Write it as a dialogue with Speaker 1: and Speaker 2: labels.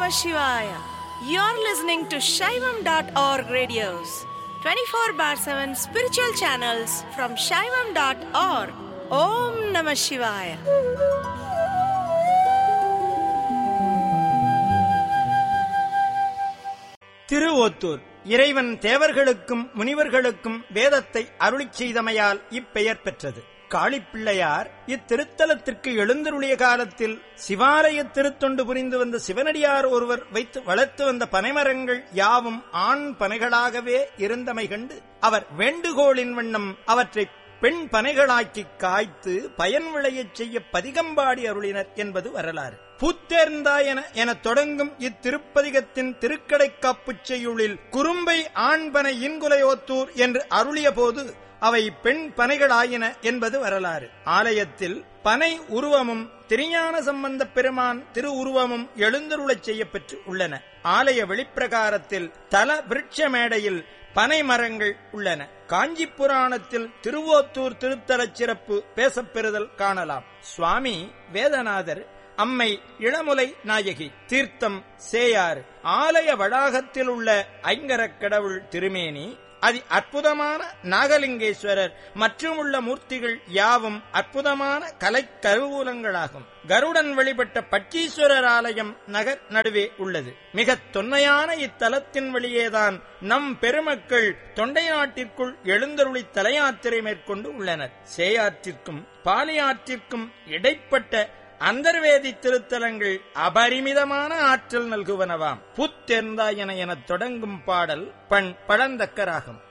Speaker 1: Namah Shivaya. You're listening to Shaivam.org radios, 24 bar 7 spiritual channels from Shaivam.org. Om Namah Shivaya.
Speaker 2: Tiruvothur இறைவன் தேவர்களுக்கும் முனிவர்களுக்கும் வேதத்தை அருளிச் செய்தமையால் இப்பெயர் பெற்றது காளிப்பிள்ளையார் இத்திருத்தலத்திற்கு எழுந்தருளிய காலத்தில் சிவாலய திருத்தொண்டு புரிந்து வந்த சிவனடியார் ஒருவர் வைத்து வளர்த்து வந்த பனைமரங்கள் யாவும் ஆண் பனைகளாகவே இருந்தமை கண்டு அவர் வேண்டுகோளின் வண்ணம் அவற்றை பெண் பனைகளாக்கி காய்த்து பயன் விளையச் செய்ய பதிகம்பாடி அருளினர் என்பது வரலாறு பூத்தேர்ந்தாய் என என தொடங்கும் இத்திருப்பதிகத்தின் திருக்கடைக்காப்புச் செய்யுளில் குறும்பை ஆண்பனை இன்குலையோத்தூர் என்று அருளிய போது அவை பெண் பனைகளாயின என்பது வரலாறு ஆலயத்தில் பனை உருவமும் திருஞான சம்பந்த பெருமான் திரு உருவமும் எழுந்தருளச் செய்யப்பெற்று உள்ளன ஆலய வெளிப்பிரகாரத்தில் தல விருட்ச மேடையில் பனை மரங்கள் உள்ளன காஞ்சி புராணத்தில் திருவோத்தூர் திருத்தலச் சிறப்பு பேசப்பெறுதல் காணலாம் சுவாமி வேதநாதர் அம்மை இளமுலை நாயகி தீர்த்தம் சேயாறு ஆலய வளாகத்தில் உள்ள ஐங்கரக் கடவுள் திருமேனி அதி அற்புதமான நாகலிங்கேஸ்வரர் மற்றும் உள்ள மூர்த்திகள் யாவும் அற்புதமான கலைக் கருவூலங்களாகும் கருடன் வழிபட்ட பட்டீஸ்வரர் ஆலயம் நகர் நடுவே உள்ளது மிக தொன்மையான இத்தலத்தின் வழியேதான் நம் பெருமக்கள் தொண்டை நாட்டிற்குள் எழுந்தருளி தலையாத்திரை மேற்கொண்டு உள்ளனர் சேயாற்றிற்கும் பாலியாற்றிற்கும் இடைப்பட்ட அந்தர்வேதி திருத்தலங்கள் அபரிமிதமான ஆற்றல் நல்குவனவாம் புத்தெர்ந்தாயன எனத் தொடங்கும் பாடல் பண் பழந்தக்கராகும்